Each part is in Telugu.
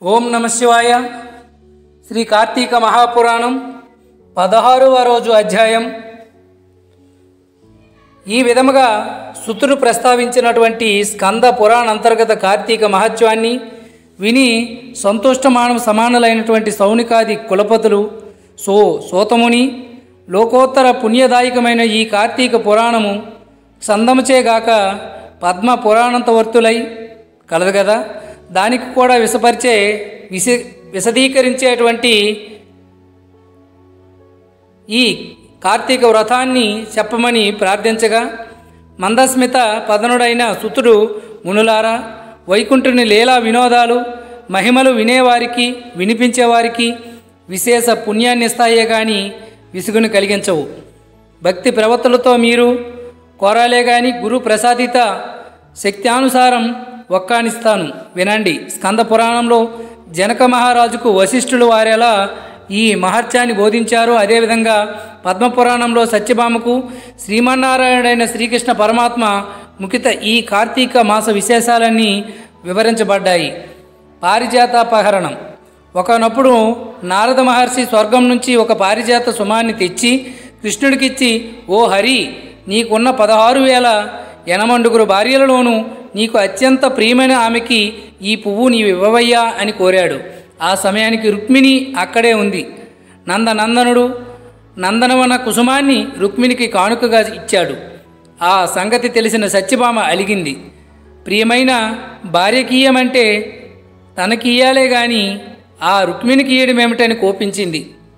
ఓం నమ శివాయ శ్రీ కార్తీక మహాపురాణం పదహారవ రోజు అధ్యాయం ఈ విధముగా సుతుడు ప్రస్తావించినటువంటి స్కంద పురాణ అంతర్గత కార్తీక మహత్వాన్ని విని సంతుష్టమానం సమానులైనటువంటి సౌనికాది కులపతులు సో సోతముని లోకోత్తర పుణ్యదాయకమైన ఈ కార్తీక పురాణము సందముచేగాక పద్మ పురాణంతవర్తులై కలదు కదా దానికి కూడా విసపరిచే విశ విశదీకరించేటువంటి ఈ కార్తీక వ్రతాన్ని చెప్పమని ప్రార్థించగా మందస్మిత పదనుడైన సుతుడు మునులారా వైకుంఠుని లీలా వినోదాలు మహిమలు వినేవారికి వినిపించేవారికి విశేష పుణ్యాన్ని ఇస్తాయే గాని విసుగును కలిగించవు భక్తి ప్రవర్తనతో మీరు కోరాలే గాని గురు ప్రసాదిత శక్త్యానుసారం ఒక్కానిస్తాను వినండి స్కంద పురాణంలో జనక మహారాజుకు వశిష్ఠులు వారెలా ఈ మహత్యాన్ని బోధించారో అదేవిధంగా పద్మపురాణంలో సత్యభామకు శ్రీమన్నారాయణుడైన శ్రీకృష్ణ పరమాత్మ ముఖిత ఈ కార్తీక మాస విశేషాలన్నీ వివరించబడ్డాయి పారిజాతాపహరణం ఒకనప్పుడు నారద మహర్షి స్వర్గం నుంచి ఒక పారిజాత సుమాన్ని తెచ్చి కృష్ణుడికిచ్చి ఓ హరి నీకున్న పదహారు వేల ఎనమండుగురు భార్యలలోనూ నీకు అత్యంత ప్రియమైన ఆమెకి ఈ పువ్వు నీవు ఇవ్వవయ్యా అని కోరాడు ఆ సమయానికి రుక్మిణి అక్కడే ఉంది నందనందనుడు నందనవన కుసుమాన్ని రుక్మిణికి కానుకగా ఇచ్చాడు ఆ సంగతి తెలిసిన సత్యభామ అలిగింది ప్రియమైన భార్యకీయమంటే తనకియ్యాలే గాని ఆ రుక్మిణికి ఇయ్యడమేమిటని కోపించింది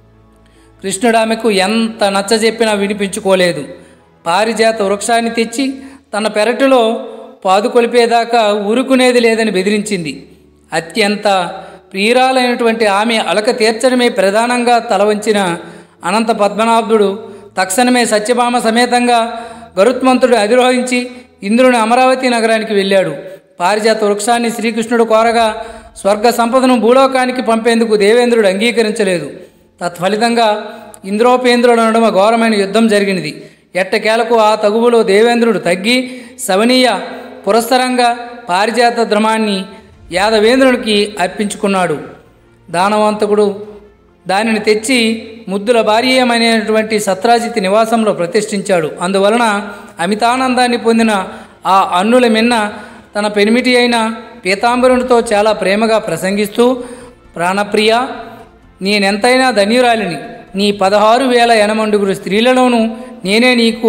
కృష్ణుడు ఆమెకు ఎంత నచ్చజెప్పినా వినిపించుకోలేదు పారిజాత వృక్షాన్ని తెచ్చి తన పెరటిలో పాదుకొలిపేదాకా ఊరుకునేది లేదని బెదిరించింది అత్యంత ప్రియురాలైనటువంటి ఆమె అలక తీర్చడమే ప్రధానంగా తలవంచిన అనంత పద్మనాభుడు తక్షణమే సత్యభామ సమేతంగా గరుత్మంతుడు అధిరోహించి ఇంద్రుని అమరావతి నగరానికి వెళ్ళాడు పారిజాత వృక్షాన్ని శ్రీకృష్ణుడు కోరగా స్వర్గ సంపదను భూలోకానికి పంపేందుకు దేవేంద్రుడు అంగీకరించలేదు తత్ఫలితంగా ఇంద్రోపేంద్రుడు నడుమ ఘోరమైన యుద్ధం జరిగినది ఎట్టకేలకు ఆ తగువులో దేవేంద్రుడు తగ్గి సవనీయ పురస్సరంగా పారిజాత ద్రమాన్ని యాదవేంద్రునికి అర్పించుకున్నాడు దానవంతకుడు దానిని తెచ్చి ముద్దుల భార్యమైనటువంటి సత్రాజిత్ నివాసంలో ప్రతిష్ఠించాడు అందువలన అమితానందాన్ని పొందిన ఆ అన్నుల మిన్న తన పెనిమిటి అయిన పీతాంబరునితో చాలా ప్రేమగా ప్రసంగిస్తూ ప్రాణప్రియ నేనెంతైనా ధన్యురాలిని నీ పదహారు వేల ఎనమండుగురు స్త్రీలలోనూ నేనే నీకు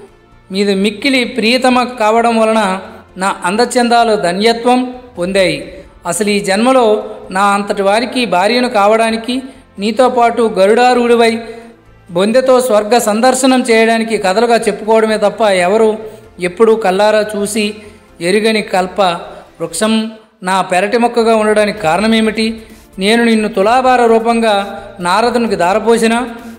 మీద మిక్కిలి ప్రియతమ కావడం వలన నా అందచందాలు ధన్యత్వం పొందాయి అసలు ఈ జన్మలో నా అంతటి వారికి భార్యను కావడానికి నీతో పాటు గరుడారూడివై బొందెతో స్వర్గ సందర్శనం చేయడానికి కథలుగా చెప్పుకోవడమే తప్ప ఎవరు ఎప్పుడూ కల్లారా చూసి ఎరుగని కల్ప వృక్షం నా పెరటి మొక్కగా ఉండడానికి కారణమేమిటి నేను నిన్ను తులాభార రూపంగా నారదునికి దారపోసిన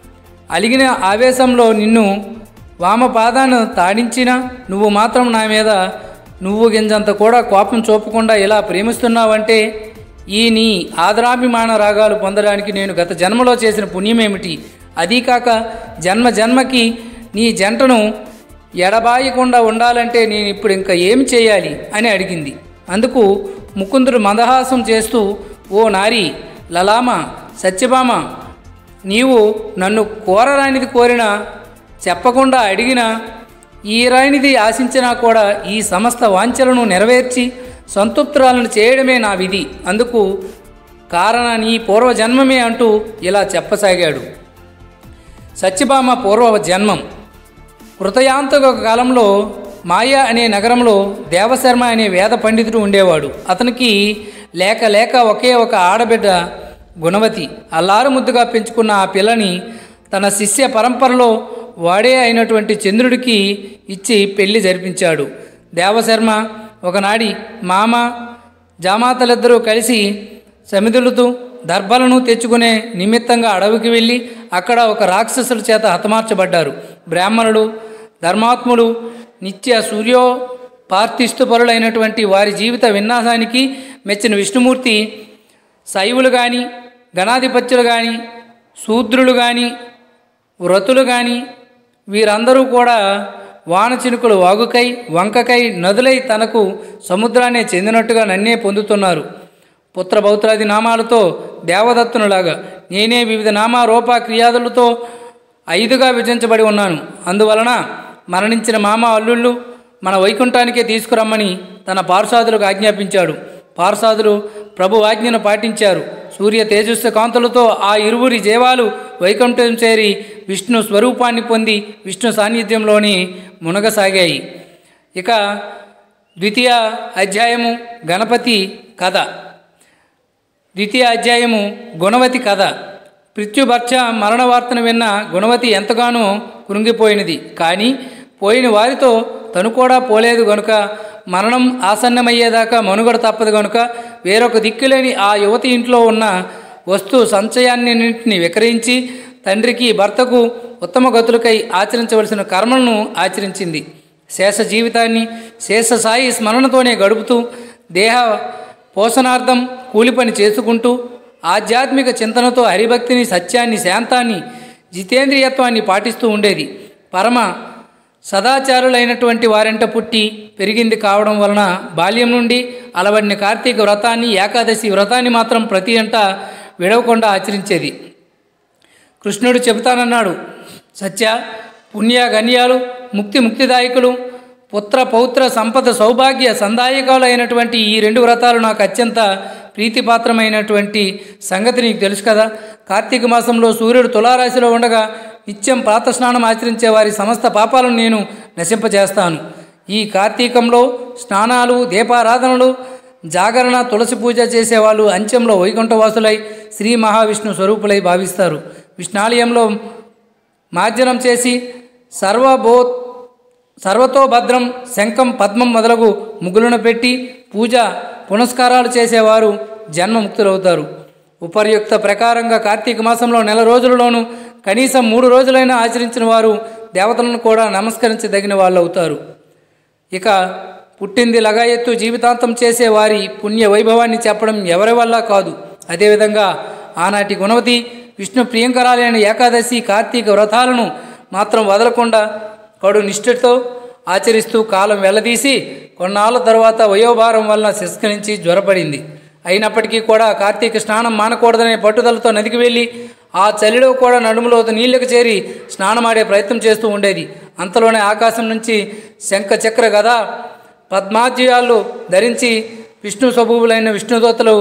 అలిగిన ఆవేశంలో నిన్ను వామపాదాన్ని తాడించిన నువ్వు మాత్రం నా మీద నువ్వు గింజంత కూడా కోపం చూపకుండా ఇలా ప్రేమిస్తున్నావంటే ఈ నీ ఆదరాభిమాన రాగాలు పొందడానికి నేను గత జన్మలో చేసిన పుణ్యమేమిటి అదీ కాక జన్మ జన్మకి నీ జంటను ఎడబాయకుండా ఉండాలంటే నేను ఇప్పుడు ఇంకా ఏం చేయాలి అని అడిగింది అందుకు ముకుందుడు మందహాసం చేస్తూ ఓ నారి లలామ సత్యభామ నీవు నన్ను కోరరానిది కోరినా చెప్పకుండా అడిగినా ఈ రానిది ఆశించినా కూడా ఈ సమస్త వాంఛలను నెరవేర్చి సంతృప్తురాలను చేయడమే నా విధి అందుకు కారణ నీ పూర్వజన్మమే అంటూ ఇలా చెప్పసాగాడు సత్యభామ పూర్వ జన్మం కృతయాంతక కాలంలో మాయ అనే నగరంలో దేవశర్మ అనే వేద పండితుడు ఉండేవాడు అతనికి లేక లేక ఒకే ఒక ఆడబిడ్డ గుణవతి అల్లారు ముద్దుగా పెంచుకున్న ఆ పిల్లని తన శిష్య పరంపరలో వాడే అయినటువంటి చంద్రుడికి ఇచ్చి పెళ్లి జరిపించాడు దేవశర్మ ఒకనాడి మామ జామాతలిద్దరూ కలిసి సమిదులుతూ దర్భలను తెచ్చుకునే నిమిత్తంగా అడవికి వెళ్ళి అక్కడ ఒక రాక్షసుల చేత హతమార్చబడ్డారు బ్రాహ్మణులు ధర్మాత్ములు నిత్య సూర్యో పార్థిస్తుపరులైనటువంటి వారి జీవిత విన్యాసానికి మెచ్చిన విష్ణుమూర్తి శైవులు కానీ గణాధిపత్యులు కానీ శూద్రులు కానీ వ్రతులు కానీ వీరందరూ కూడా వాన చినుకులు వాగుకై వంకకై నదులై తనకు సముద్రాన్నే చెందినట్టుగా నన్నే పొందుతున్నారు పుత్ర పౌత్రాది నామాలతో దేవదత్తునులాగా నేనే వివిధ నామ రూప క్రియాదులతో ఐదుగా విభజించబడి ఉన్నాను అందువలన మరణించిన మామ అల్లుళ్ళు మన వైకుంఠానికే తీసుకురమ్మని తన పార్షాదులకు ఆజ్ఞాపించాడు పార్షాదులు ప్రభు ఆజ్ఞను పాటించారు సూర్య తేజస్సు కాంతులతో ఆ ఇరువురి జీవాలు వైకుంఠం చేరి విష్ణు స్వరూపాన్ని పొంది విష్ణు సాన్నిధ్యంలోని మునగసాగాయి ఇక ద్వితీయ అధ్యాయము గణపతి కథ ద్వితీయ అధ్యాయము గుణవతి కథ పృథ్వీభర్చ మరణ వార్తను విన్న గుణవతి ఎంతగానో కృంగిపోయినది కానీ పోయిన వారితో తను కూడా పోలేదు గనుక మరణం ఆసన్నమయ్యేదాకా మనుగడ తప్పదు గనుక వేరొక దిక్కులేని ఆ యువతి ఇంట్లో ఉన్న వస్తు సంచయాన్నింటిని విక్రయించి తండ్రికి భర్తకు ఉత్తమ గతులకై ఆచరించవలసిన కర్మలను ఆచరించింది శేష జీవితాన్ని శేషసాయి స్మరణతోనే గడుపుతూ దేహ పోషణార్థం కూలి పని చేసుకుంటూ ఆధ్యాత్మిక చింతనతో హరిభక్తిని సత్యాన్ని శాంతాన్ని జితేంద్రియత్వాన్ని పాటిస్తూ ఉండేది పరమ సదాచారులైనటువంటి వారెంట పుట్టి పెరిగింది కావడం వలన బాల్యం నుండి అలవడిన కార్తీక వ్రతాన్ని ఏకాదశి వ్రతాన్ని మాత్రం ప్రతి అంట విడవకుండా ఆచరించేది కృష్ణుడు చెబుతానన్నాడు సత్య పుణ్య గణ్యాలు ముక్తి ముక్తిదాయకులు పుత్ర పౌత్ర సంపద సౌభాగ్య సందాయకాలు అయినటువంటి ఈ రెండు వ్రతాలు నాకు అత్యంత ప్రీతిపాత్రమైనటువంటి సంగతి నీకు తెలుసు కదా కార్తీక మాసంలో సూర్యుడు తులారాశిలో ఉండగా నిత్యం ప్రాతస్నానం ఆచరించే వారి సమస్త పాపాలను నేను నశింపజేస్తాను ఈ కార్తీకంలో స్నానాలు దీపారాధనలు జాగరణ తులసి పూజ చేసేవాళ్ళు అంత్యంలో వైకుంఠవాసులై శ్రీ మహావిష్ణు స్వరూపులై భావిస్తారు విష్ణాలయంలో మార్జనం చేసి సర్వబో సర్వతో భద్రం శంఖం పద్మం మొదలగు ముగ్గులను పెట్టి పూజ పునస్కారాలు చేసేవారు జన్మముక్తులవుతారు ఉపర్యుక్త ప్రకారంగా కార్తీక మాసంలో నెల రోజులలోనూ కనీసం మూడు రోజులైనా ఆచరించిన వారు దేవతలను కూడా నమస్కరించదగిన వాళ్ళు అవుతారు ఇక పుట్టింది లగాయత్తు జీవితాంతం చేసే వారి పుణ్య వైభవాన్ని చెప్పడం ఎవరి వల్ల కాదు అదేవిధంగా ఆనాటి గుణవతి విష్ణు ప్రియంకరాలైన ఏకాదశి కార్తీక వ్రతాలను మాత్రం వదలకుండా కడు నిష్ఠతో ఆచరిస్తూ కాలం వెల్లదీసి కొన్నాళ్ళ తర్వాత వయోభారం వలన శిస్కరించి జ్వరపడింది అయినప్పటికీ కూడా కార్తీక స్నానం మానకూడదనే పట్టుదలతో నదికి వెళ్ళి ఆ చలిలో కూడా నడుములో నీళ్ళకు చేరి స్నానమాడే ప్రయత్నం చేస్తూ ఉండేది అంతలోనే ఆకాశం నుంచి శంఖ చక్ర గద పద్మాజ్యాలు ధరించి విష్ణు స్వభూవులైన విష్ణుదూతలు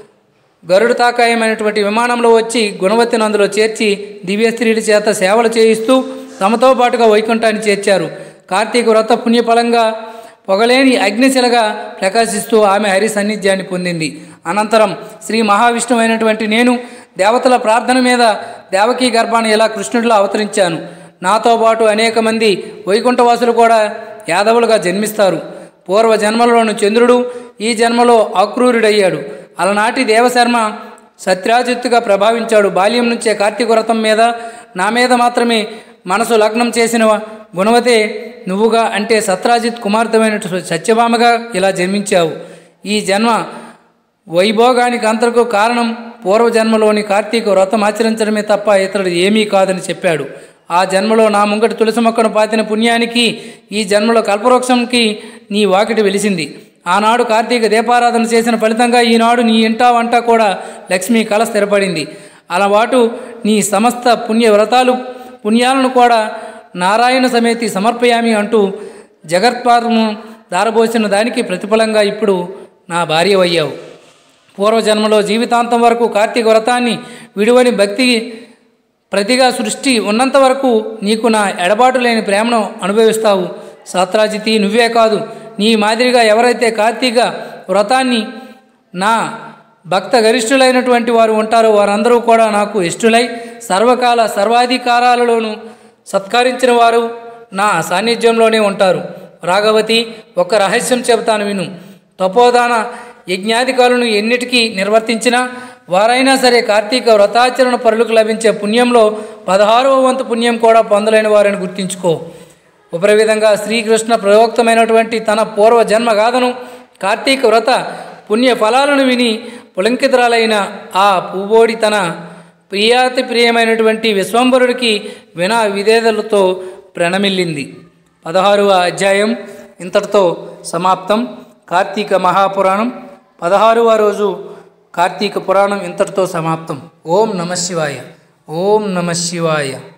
గరుడు తాకాయమైనటువంటి విమానంలో వచ్చి గుణవతిని అందులో చేర్చి దివ్య స్త్రీల చేత సేవలు చేయిస్తూ తమతో పాటుగా వైకుంఠాన్ని చేర్చారు కార్తీక వ్రత పుణ్యఫలంగా పొగలేని అగ్నిశిలగా ప్రకాశిస్తూ ఆమె హరి సన్నిధ్యాన్ని పొందింది అనంతరం శ్రీ మహావిష్ణువైనటువంటి నేను దేవతల ప్రార్థన మీద దేవకీ గర్భాన్ని ఇలా కృష్ణుడిలో అవతరించాను నాతో పాటు అనేక మంది వైకుంఠవాసులు కూడా యాదవులుగా జన్మిస్తారు పూర్వ జన్మలోను చంద్రుడు ఈ జన్మలో అక్రూరుడయ్యాడు అలనాటి దేవశర్మ సత్రాజిత్తుగా ప్రభావించాడు బాల్యం నుంచే కార్తీక వ్రతం మీద నా మీద మాత్రమే మనసు లగ్నం చేసిన గుణవతే నువ్వుగా అంటే సత్రాజిత్ కుమార్తెమైన సత్యభామగా ఇలా జన్మించావు ఈ జన్మ వైభోగానికి అంతరకు కారణం పూర్వజన్మలోని కార్తీక వ్రతం ఆచరించడమే తప్ప ఇతరుడు ఏమీ కాదని చెప్పాడు ఆ జన్మలో నా ముంగటి తులసి మొక్కను పాతిన పుణ్యానికి ఈ జన్మలో కల్పవృక్షంకి నీ వాకిటి వెలిసింది ఆనాడు కార్తీక దీపారాధన చేసిన ఫలితంగా ఈనాడు నీ ఇంటా వంట కూడా లక్ష్మీ కళ స్థిరపడింది అలవాటు నీ సమస్త పుణ్య వ్రతాలు పుణ్యాలను కూడా నారాయణ సమేతి సమర్పయామి అంటూ జగత్పాదము దారబోసిన దానికి ప్రతిఫలంగా ఇప్పుడు నా భార్య అయ్యావు పూర్వజన్మలో జీవితాంతం వరకు కార్తీక వ్రతాన్ని విడువని భక్తి ప్రతిగా సృష్టి ఉన్నంత వరకు నీకు నా ఎడబాటు లేని ప్రేమను అనుభవిస్తావు సాత్రాజితి నువ్వే కాదు నీ మాదిరిగా ఎవరైతే కార్తీక వ్రతాన్ని నా భక్త గరిష్ఠులైనటువంటి వారు ఉంటారో వారందరూ కూడా నాకు ఇష్టులై సర్వకాల సర్వాధికారాలలోనూ సత్కరించిన వారు నా సాన్నిధ్యంలోనే ఉంటారు రాఘవతి ఒక రహస్యం చెబుతాను విను తపోదాన యజ్ఞాధికారులను ఎన్నిటికీ నిర్వర్తించినా వారైనా సరే కార్తీక వ్రతాచరణ పరులకు లభించే పుణ్యంలో పదహారవ వంతు పుణ్యం కూడా పొందలేని వారని గుర్తుంచుకో ఉపరి విధంగా శ్రీకృష్ణ ప్రయోక్తమైనటువంటి తన పూర్వ జన్మ గాథను కార్తీక వ్రత పుణ్య ఫలాలను విని పులంకితురాలైన ఆ పువ్వోడి తన ప్రియాతి ప్రియమైనటువంటి విశ్వంబరుడికి వినా విధేదలతో ప్రణమిల్లింది పదహారవ అధ్యాయం ఇంతటితో సమాప్తం కార్తీక మహాపురాణం పదహారవ రోజు కార్తీక పురాణం ఇంతటితో సమాప్తం ఓం నమ శివాయ ఓం నమ శివాయ